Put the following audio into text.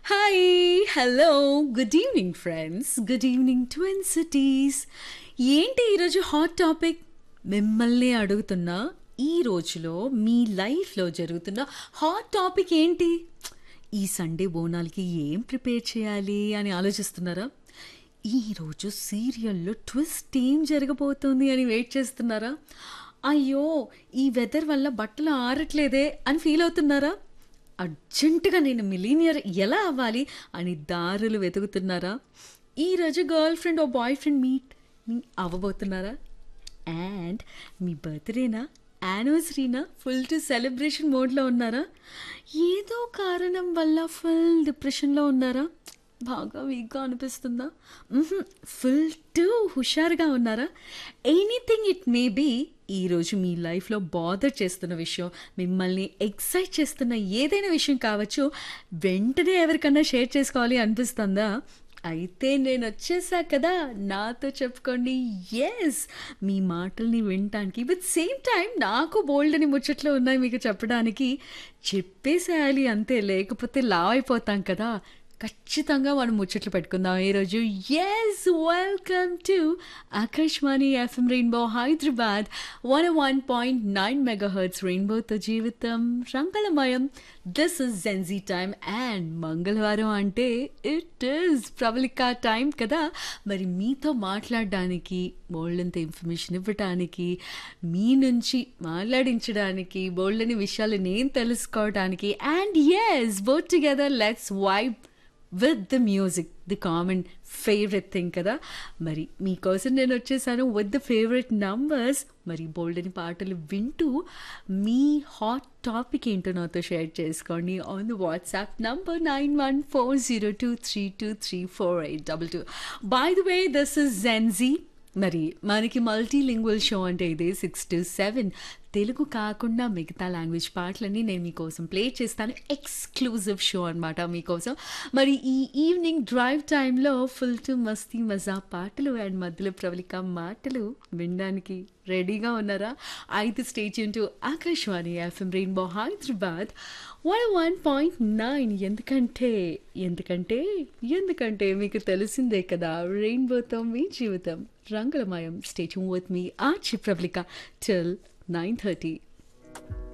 hi hello good evening friends good evening twin cities ఏంటి ఈరోజు hot topic మిమ్మల్ని అడుగుతున్నా ఈ రోజులో మీ లైఫ్లో జరుగుతున్న హాట్ టాపిక్ ఏంటి ఈ సండే బోనాలకి ఏం ప్రిపేర్ చేయాలి అని ఆలోచిస్తున్నారా ఈరోజు సీరియల్లో ట్విస్ట్ ఏం జరగబోతోంది అని వెయిట్ చేస్తున్నారా అయ్యో ఈ వెదర్ వల్ల బట్టలు ఆరట్లేదే అని ఫీల్ అవుతున్నారా అర్జెంటుగా నేను మిలీనియర్ ఎలా అవ్వాలి అని దారులు వెతుకుతున్నారా ఈరోజు గర్ల్ ఫ్రెండ్ ఓ బాయ్ ఫ్రెండ్ మీట్ మీ అవ్వబోతున్నారా అండ్ మీ బర్త్డేనా యానివర్సరీనా ఫుల్ టు సెలబ్రేషన్ మోడ్లో ఉన్నారా ఏదో కారణం వల్ల ఫుల్ డిప్రెషన్లో ఉన్నారా బాగా వీక్గా అనిపిస్తుందా ఫుల్ టు హుషారుగా ఉన్నారా ఎనీథింగ్ ఇట్ మే బీ ఈరోజు మీ లైఫ్లో బాదర్ చేస్తున్న విషయం మిమ్మల్ని ఎక్సైట్ చేస్తున్న ఏదైనా విషయం కావచ్చు వెంటనే ఎవరికన్నా షేర్ చేసుకోవాలి అనిపిస్తుందా అయితే నేను వచ్చేసా కదా నాతో చెప్పుకోండి ఎస్ మీ మాటల్ని వినటానికి విత్ సేమ్ టైం నాకు బోల్డ్ అని ముచ్చట్లు ఉన్నాయి మీకు చెప్పడానికి చెప్పేసేయాలి అంతే లేకపోతే లావ్ అయిపోతాం కదా ఖచ్చితంగా మనం ముచ్చట్లు పెట్టుకుందాం ఈరోజు yes welcome to Akashvani FM rainbow Hyderabad one one point nine mega hertz రెయిన్బోతో జీవితం రంగళమయం this is gen Z time and మంగళవారం అంటే ఇట్ ఈస్ ప్రబలికా టైం కదా మరి మీతో మాట్లాడడానికి బోల్డంత ఇన్ఫర్మేషన్ ఇవ్వటానికి మీ నుంచి మాట్లాడించడానికి బోల్డని విషయాలు నేను తెలుసుకోవడానికి and us both together let's vibe with the music the common favourite thing కదా మరి మీకోసం నేను వచ్చేసాను విత్ ద ఫేవరెట్ నంబర్స్ మరి బోల్డెన్ పాటలు వింటూ మీ హాట్ టాపిక్ ఏంటో నాతో షేర్ చేసుకోండి on the WhatsApp number nine one four zero two three two three four eight double two by the way this is gen Z మరి మనకి మల్టీ లింగ్వల్ షో అంటే ఇది సిక్స్ టు సెవెన్ తెలుగు కాకుండా మిగతా language పాటలన్నీ నేను మీకోసం ప్లే చేస్తాను ఎక్స్క్లూజివ్ షో అనమాట మీకోసం మరి ఈ ఈవినింగ్ డ్రైవ్ టైంలో ఫుల్ టు మస్తీ మజా పాటలు అండ్ మధ్యలో ప్రవళిక మాటలు వినడానికి రెడీగా ఉన్నారా అయితే stage to Akashvani FM rainbow Hyderabad one one point nine ఎందుకంటే ఎందుకంటే ఎందుకంటే మీకు తెలిసిందే కదా రెయిన్బోతో మీ జీవితం రంగులమయం stage with me RJ Prabalika till nine thirty